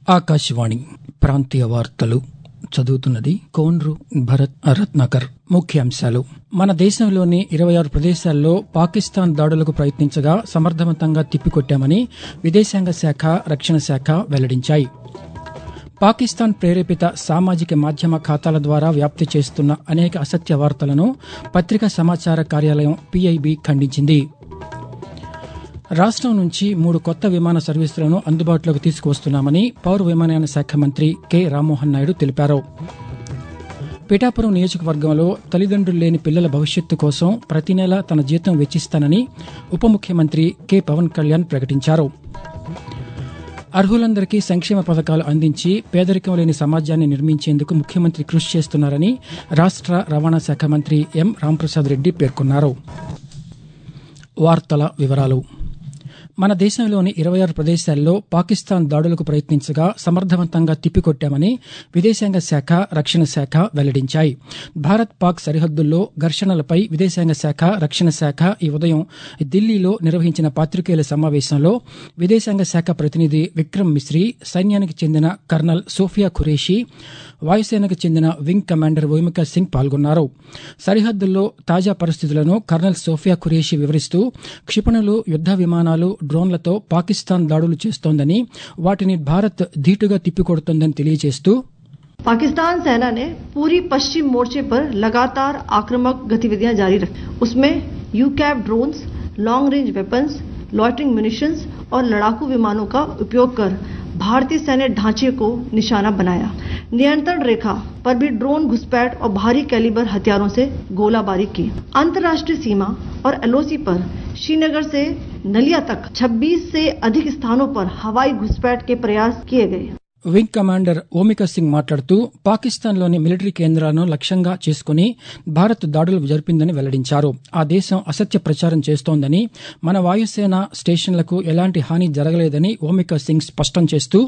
ఆకాశవాణి ప్రాంతీయ వార్తలు చదువుతున్నది కోన్రు భరత్ రత్నాకర్ ముఖ్యాంశాలు మన దేశంలోని ఇరవై ఆరు ప్రదేశాల్లో పాకిస్తాన్ దాడులకు ప్రయత్నించగా సమర్థవంతంగా తిప్పికొట్టామని విదేశాంగ శాఖ రక్షణ శాఖ వెల్లడించాయి పాకిస్తాన్ ప్రేరేపిత సామాజిక మాధ్యమ ఖాతాల ద్వారా వ్యాప్తి చేస్తున్న అనేక అసత్య వార్తలను పత్రికా సమాచార కార్యాలయం పీఐబీ ఖండించింది రాష్టం నుంచి మూడు కొత్త విమాన సర్వీసులను అందుబాటులోకి తీసుకువస్తున్నామని పౌర విమానయాన శాఖ మంత్రి కె రామ్మోహన్ నాయుడు తెలిపారు పిఠాపురం నియోజకవర్గంలో తల్లిదండ్రులు లేని పిల్లల భవిష్యత్తు కోసం ప్రతి నెల తన జీతం వెచ్చిస్తానని ఉప ముఖ్యమంత్రి కె పవన్ కళ్యాణ్ ప్రకటించారు అర్హులందరికీ సంక్షేమ పథకాలు అందించి పేదరికం లేని సమాజాన్ని నిర్మించేందుకు ముఖ్యమంత్రి కృషి చేస్తున్నారని రాష్ట్ర రవాణా శాఖ మంత్రి ఎం రాంప్రసాద్ రెడ్డి పేర్కొన్నారు వార్తల వివరాలు మన దేశంలోని ఇరవై ఆరు ప్రదేశాల్లో పాకిస్తాన్ దాడులకు ప్రయత్నించగా సమర్థవంతంగా తిప్పికొట్టామని విదేశాంగ శాఖ రక్షణ శాఖ వెల్లడించాయి భారత్ పాక్ సరిహద్దుల్లో ఘర్షణలపై విదేశాంగ శాఖ రక్షణ శాఖ ఈ ఉదయం ఢిల్లీలో నిర్వహించిన పాత్రికేయుల సమావేశంలో విదేశాంగ శాఖ ప్రతినిధి విక్రమ్ మిశ్రీ సైన్యానికి చెందిన కర్నల్ సోఫియా ఖురేషి వాయుసేనకు చెందిన వింగ్ కమాండర్ వైమికా సింగ్ పాల్గొన్నారు సరిహద్దుల్లో తాజా పరిస్థితులను కర్నల్ సోఫియా ఖురేషి వివరిస్తూ క్షిపణులు యుద్ద విమానాలు డ్రోన్లతో పాకిస్తాన్ దాడులు చేస్తోందని వాటిని భారత్ ధీటుగా తిప్పికొడుతోందని తెలియజేస్తూ पाकिस्तान सेना ने पूरी पश्चिम मोर्चे पर लगातार आक्रामक गतिविधियां जारी रखी उसमें यू कैप drones long range weapons loitering munitions और लड़ाकू विमानों का उपयोग कर भारतीय सैन्य ढांचे को निशाना बनाया नियंत्रण रेखा पर भी ड्रोन घुसपैठ और भारी कैलिबर हथियारों से गोलाबारी की अंतर्राष्ट्रीय सीमा और एलओसी पर श्रीनगर से नलिया तक 26 से अधिक स्थानों पर हवाई घुसपैठ के प्रयास किए गए వింగ్ కమాండర్ ఓమికా సింగ్ మాట్లాడుతూ పాకిస్తాన్లోని మిలిటరీ కేంద్రాలను లక్ష్యంగా చేసుకుని భారత్ దాడులు జరిపిందని వెల్లడించారు ఆ దేశం అసత్య ప్రచారం చేస్తోందని మన వాయుసేన స్టేషన్లకు ఎలాంటి హాని జరగలేదని ఓమికా సింగ్ స్పష్టం చేస్తూ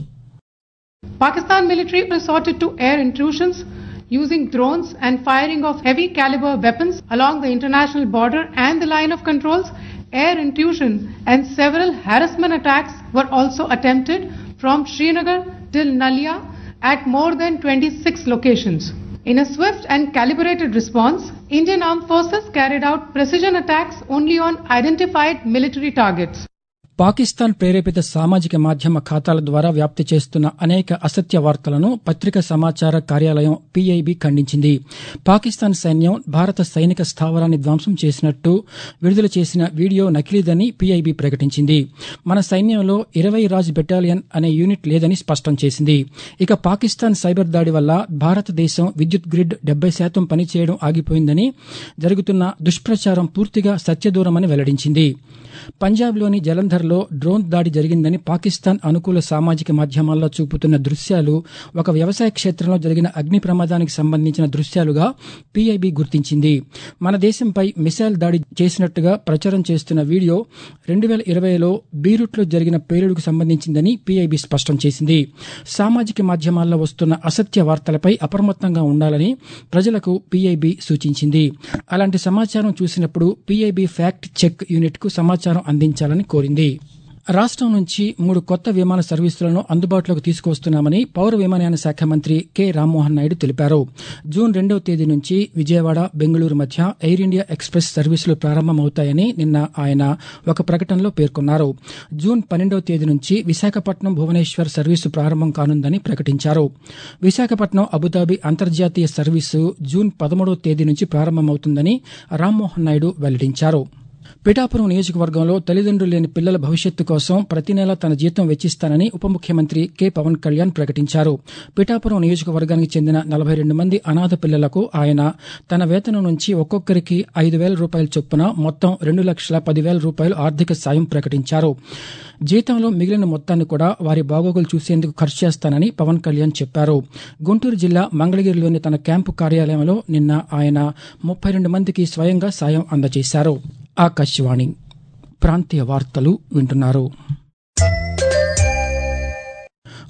Pakistan military resorted to air intrusions using drones and firing of heavy caliber weapons along the international border and the line of controls. Air intrusion and several harassment attacks were also attempted from Srinagar till Nalia at more than 26 locations. In a swift and calibrated response, Indian Armed Forces carried out precision attacks only on identified military targets. Pakistan ప్రేరేపిత సామాజిక మాధ్యమ ఖాతాల ద్వారా వ్యాప్తి చేస్తున్న అనేక అసత్య వార్తలను పత్రికా సమాచార కార్యాలయం పీఐబీ ఖండించింది పాకిస్తాన్ సైన్యం భారత సైనిక స్థావరాన్ని ధ్వంసం చేసినట్టు విడుదల చేసిన వీడియో నకిలీదని పీఐబీ ప్రకటించింది మన సైన్యంలో ఇరవై రాజ్ బెటాలియన్ అనే యూనిట్ లేదని స్పష్టం చేసింది ఇక పాకిస్తాన్ సైబర్ దాడి వల్ల భారతదేశం విద్యుత్ గ్రిడ్ డెబ్బై శాతం పనిచేయడం ఆగిపోయిందని జరుగుతున్న దుష్ప్రచారం పూర్తిగా సత్యదూరమని వెల్లడించింది పంజాబ్లోని జలంధర్లో డ్రోన్ దాడి జరిగిందని పాకిస్తాన్ అనుకూల సామాజిక మాధ్యమాల్లో చూపుతున్న దృశ్యాలు ఒక వ్యవసాయ క్షేత్రంలో జరిగిన అగ్ని ప్రమాదానికి సంబంధించిన దృశ్యాలుగా పీఐబీ గుర్తించింది మన దేశంపై మిసైల్ దాడి చేసినట్టుగా ప్రచారం చేస్తున్న వీడియో రెండు వేల ఇరవైలో బీరూట్లో జరిగిన పేలుడుకు సంబంధించిందని పీఐబీ స్పష్టం చేసింది సామాజిక మాధ్యమాల్లో వస్తున్న అసత్య వార్తలపై అప్రమత్తంగా ఉండాలని ప్రజలకు పీఐబీ సూచించింది అలాంటి సమాచారం చూసినప్పుడు పీఐబీ ఫ్యాక్ట్ చెక్ యూనిట్ కు సమాచారం అందించాలని కోరింది రాష్టం నుంచి మూడు కొత్త విమాన సర్వీసులను అందుబాటులోకి తీసుకువస్తున్నామని పౌర విమానయాన శాఖ మంత్రి కె రామ్మోహన్ నాయుడు తెలిపారు జూన్ రెండవ తేదీ నుంచి విజయవాడ బెంగళూరు మధ్య ఎయిర్ ఇండియా ఎక్స్ప్రెస్ సర్వీసులు ప్రారంభమవుతాయని నిన్న ఆయన ఒక ప్రకటనలో పేర్కొన్నారు జూన్ పన్నెండవ తేదీ నుంచి విశాఖపట్నం భువనేశ్వర్ సర్వీసు ప్రారంభం కానుందని ప్రకటించారు విశాఖపట్నం అబుదాబి అంతర్జాతీయ సర్వీసు జూన్ పదమూడవ తేదీ నుంచి ప్రారంభమవుతుందని రామ్మోహన్ నాయుడు వెల్లడించారు పిఠాపురం నియోజకవర్గంలో తల్లిదండ్రులు లేని పిల్లల భవిష్యత్తు కోసం ప్రతి నెల తన జీతం వెచ్చిస్తానని ఉప ముఖ్యమంత్రి కె పవన్ కళ్యాణ్ ప్రకటించారు పిఠాపురం నియోజకవర్గానికి చెందిన నలభై రెండు మంది అనాథ పిల్లలకు ఆయన తన వేతనం నుంచి ఒక్కొక్కరికి ఐదు వేల రూపాయల చొప్పున మొత్తం రెండు లక్షల పదివేల రూపాయలు ఆర్థిక సాయం ప్రకటించారు జీతంలో మిగిలిన మొత్తాన్ని కూడా వారి బాగోగులు చూసేందుకు ఖర్చు చేస్తానని పవన్ కళ్యాణ్ చెప్పారు గుంటూరు జిల్లా మంగళగిరిలోని తన క్యాంపు కార్యాలయంలో నిన్న ఆయన ముప్పై రెండు మందికి స్వయంగా సాయం అందజేశారు ఆకాశవాణి ప్రాంతీయ వార్తలు వింటున్నారు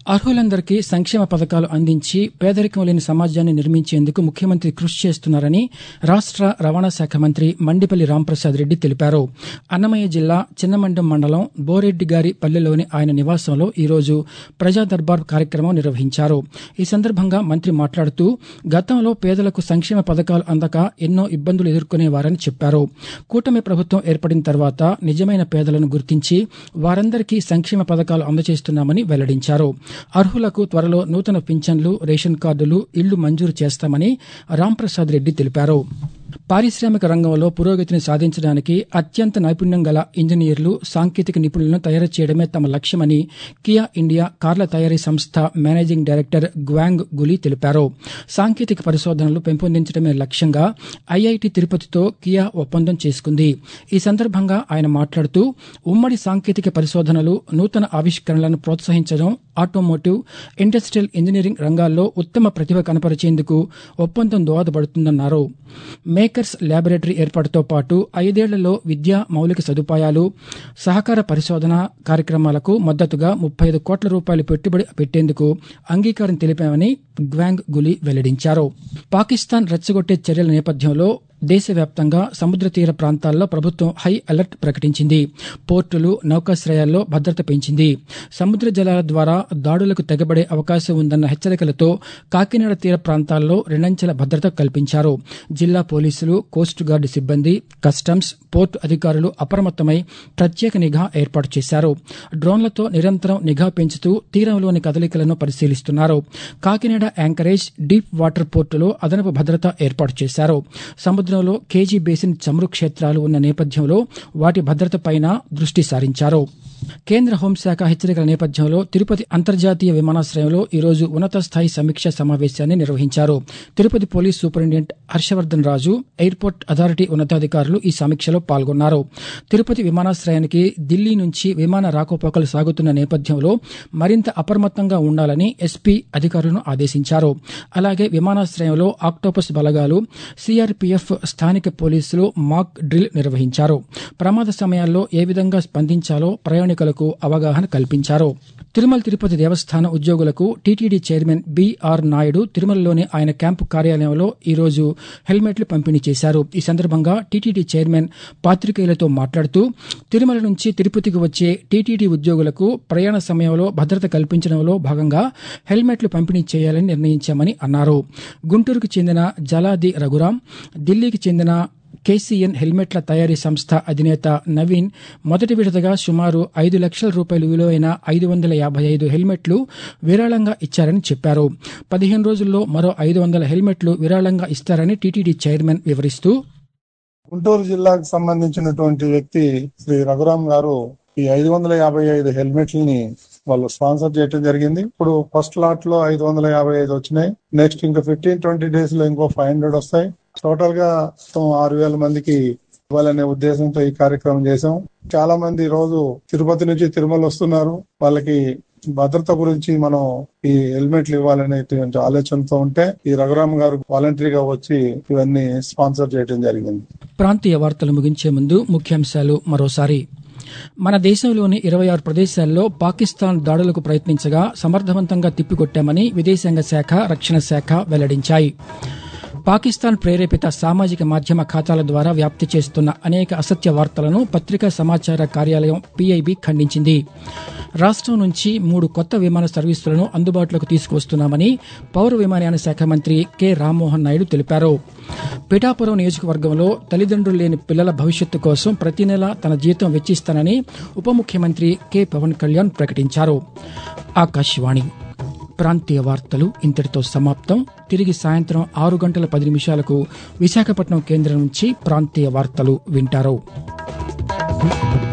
అర్హులందరికీ సంక్షేమ పథకాలు అందించి పేదరికం లేని సమాజాన్ని నిర్మించేందుకు ముఖ్యమంత్రి కృషి చేస్తున్నారని రాష్ట రవాణా శాఖ మంత్రి మండిపల్లి రాంప్రసాద్ రెడ్డి తెలిపారు అన్నమయ్య జిల్లా చిన్నమండం మండలం బోరెడ్డి గారి పల్లెలోని ఆయన నివాసంలో ఈరోజు ప్రజా దర్బార్ కార్యక్రమం నిర్వహించారు ఈ సందర్భంగా మంత్రి మాట్లాడుతూ గతంలో పేదలకు సంక్షేమ పథకాలు అందక ఎన్నో ఇబ్బందులు ఎదుర్కొనేవారని చెప్పారు కూటమి ప్రభుత్వం ఏర్పడిన తర్వాత నిజమైన పేదలను గుర్తించి వారందరికీ సంక్షేమ పథకాలు అందజేస్తున్నామని వెల్లడించారు అర్హులకు త్వరలో నూతన పింఛన్లు రేషన్ కార్డులు ఇళ్లు మంజూరు చేస్తామని రాంప్రసాద్ రెడ్డి తెలిపారు పారిశ్రామిక రంగంలో పురోగతిని సాధించడానికి అత్యంత నైపుణ్యం గల ఇంజనీర్లు సాంకేతిక నిపుణులను తయారు చేయడమే తమ లక్ష్యమని కియా ఇండియా కార్ల తయారీ సంస్థ మేనేజింగ్ డైరెక్టర్ గ్వాంగ్ గులి తెలిపారు సాంకేతిక పరిశోధనలు పెంపొందించడమే లక్ష్యంగా ఐఐటి తిరుపతితో కియా ఒప్పందం చేసుకుంది ఈ సందర్భంగా ఆయన మాట్లాడుతూ ఉమ్మడి సాంకేతిక పరిశోధనలు నూతన ఆవిష్కరణలను ప్రోత్సహించడం ఆటోమోటివ్ ఇండస్ట్రియల్ ఇంజనీరింగ్ రంగాల్లో ఉత్తమ ప్రతిభ కనపరిచేందుకు ఒప్పందం దోహదపడుతుందన్నారు మేకర్స్ ల్యాబొరేటరీ ఏర్పాటుతో పాటు ఐదేళ్లలో విద్యా మౌలిక సదుపాయాలు సహకార పరిశోధన కార్యక్రమాలకు మద్దతుగా ముప్పై ఐదు కోట్ల రూపాయలు పెట్టుబడి పెట్టేందుకు అంగీకారం తెలిపామని గ్వాంగ్ గులి వెల్లడించారు పాకిస్తాన్ రెచ్చగొట్టే చర్యల నేపథ్యంలో దేశవ్యాప్తంగా సముద్ర తీర ప్రాంతాల్లో ప్రభుత్వం హై అలర్ట్ ప్రకటించింది పోర్టులు నౌకాశ్రయాల్లో భద్రత పెంచింది సముద్ర జలాల ద్వారా దాడులకు తెగబడే అవకాశం ఉందన్న హెచ్చరికలతో కాకినాడ తీర ప్రాంతాల్లో రెండంచెల భద్రత కల్పించారు జిల్లా పోలీసులు కోస్ట్ గార్డు సిబ్బంది కస్టమ్స్ పోర్టు అధికారులు అప్రమత్తమై ప్రత్యేక నిఘా ఏర్పాటు చేశారు డ్రోన్లతో నిరంతరం నిఘా పెంచుతూ తీరంలోని కదలికలను పరిశీలిస్తున్నారు కాకినాడ యాంకరేజ్ డీప్ వాటర్ పోర్టులో అదనపు భద్రత ఏర్పాటు చేశారు సముద్ర సముద్రంలో కేజీ బేసిన్ చమురు క్షేత్రాలు ఉన్న నేపథ్యంలో వాటి భద్రతపైన దృష్టి సారించారు కేంద్ర హోంశాఖ హెచ్చరికల నేపథ్యంలో తిరుపతి అంతర్జాతీయ విమానాశ్రయంలో ఈరోజు ఉన్నత స్థాయి సమీక్షా సమావేశాన్ని నిర్వహించారు Tirupati police superintendent Harshavardhan Raju airport authority ఉన్నతాధికారులు ఈ సమీక్షలో పాల్గొన్నారు తిరుపతి విమానాశ్రయానికి ఢిల్లీ నుంచి విమాన రాకపోకలు సాగుతున్న నేపథ్యంలో మరింత అప్రమత్తంగా ఉండాలని ఎస్పీ అధికారులను ఆదేశించారు అలాగే విమానాశ్రయంలో ఆక్టోపస్ బలగాలు సిఆర్పీఎఫ్ స్థానిక పోలీసులు మాక్ డ్రిల్ నిర్వహించారు ప్రమాద సమయాల్లో ఏ విధంగా స్పందించాలో ప్రయాణికులకు అవగాహన కల్పించారు తిరుమల తిరుపతి దేవస్థానం ఉద్యోగులకు టీటీడీ చైర్మన్ బీఆర్ నాయుడు తిరుమలలోని ఆయన క్యాంపు కార్యాలయంలో ఈరోజు హెల్మెట్లు పంపిణీ చేశారు ఈ సందర్భంగా టీటీడీ చైర్మన్ పాత్రికేయులతో మాట్లాడుతూ తిరుమల నుంచి తిరుపతికి వచ్చే టీటీడీ ఉద్యోగులకు ప్రయాణ సమయంలో భద్రత కల్పించడంలో భాగంగా హెల్మెట్లు పంపిణీ చేయాలని నిర్ణయించామని అన్నారు గుంటూరుకు చెందిన జలాది రఘురాం ఢిల్లీకి చెందిన కేసీఎన్ హెల్మెట్ల తయారీ సంస్థ అధినేత నవీన్ మొదటి విడతగా సుమారు ఐదు లక్షల రూపాయలు విలువైన ఐదు వందల యాభై ఐదు హెల్మెట్లు విరాళంగా ఇచ్చారని చెప్పారు పదిహేను రోజుల్లో మరో ఐదు వందల హెల్మెట్లు విరాళంగా ఇస్తారని టీటీడీ చైర్మన్ వివరిస్తూ గుంటూరు జిల్లాకు సంబంధించినటువంటి వ్యక్తి శ్రీ రఘురామ్ గారు ఈ ఐదు వందల యాభై ఐదు హెల్మెట్లని వాళ్ళు స్పాన్సర్ చేయడం జరిగింది ఇప్పుడు ఫస్ట్ లాట్ లో ఐదు వందల యాభై ఐదు వచ్చినాయి నెక్స్ట్ ఇంకా ఫిఫ్టీన్ ట్వంటీ డేస్ లో ఇంకో ఫైవ్ హండ్రెడ్ వస్తాయి టోటల్ గా మొత్తం ఆరు వేల మందికి ఇవ్వాలనే ఉద్దేశంతో ఈ కార్యక్రమం చేశాం చాలా మంది ఈ రోజు తిరుపతి నుంచి తిరుమల వస్తున్నారు వాళ్ళకి భద్రత గురించి మనం ఈ హెల్మెట్లు ఇవ్వాలనేటువంటి ఆలోచనతో ఉంటే ఈ రఘురామ్ గారు వాలంటరీగా వచ్చి ఇవన్నీ స్పాన్సర్ చేయడం జరిగింది ప్రాంతీయ వార్తలు ముగించే ముందు ముఖ్యాంశాలు మరోసారి మన దేశంలోని ఇరవై ఆరు ప్రదేశాల్లో పాకిస్తాన్ దాడులకు ప్రయత్నించగా సమర్థవంతంగా తిప్పికొట్టామని విదేశాంగ శాఖ రక్షణ శాఖ వెల్లడించాయి పాకిస్తాన్ ప్రేరేపిత సామాజిక మాధ్యమ ఖాతాల ద్వారా వ్యాప్తి చేస్తున్న అనేక అసత్య వార్తలను పత్రికా సమాచార కార్యాలయం పీఐబీ ఖండించింది రాష్ట్రం నుంచి మూడు కొత్త విమాన సర్వీసులను అందుబాటులోకి తీసుకువస్తున్నామని పౌర విమానయాన శాఖ మంత్రి కె రామ్మోహన్ నాయుడు తెలిపారు పిఠాపురం నియోజకవర్గంలో తల్లిదండ్రులు లేని పిల్లల భవిష్యత్తు కోసం ప్రతి నెల తన జీతం వెచ్చిస్తానని ఉప ముఖ్యమంత్రి కె పవన్ కళ్యాణ్ ప్రకటించారు ఆకాశవాణి ప్రాంతీయ వార్తలు ఇంతటితో సమాప్తం తిరిగి సాయంత్రం ఆరు గంటల పది నిమిషాలకు విశాఖపట్నం కేంద్రం నుంచి ప్రాంతీయ వార్తలు వింటారు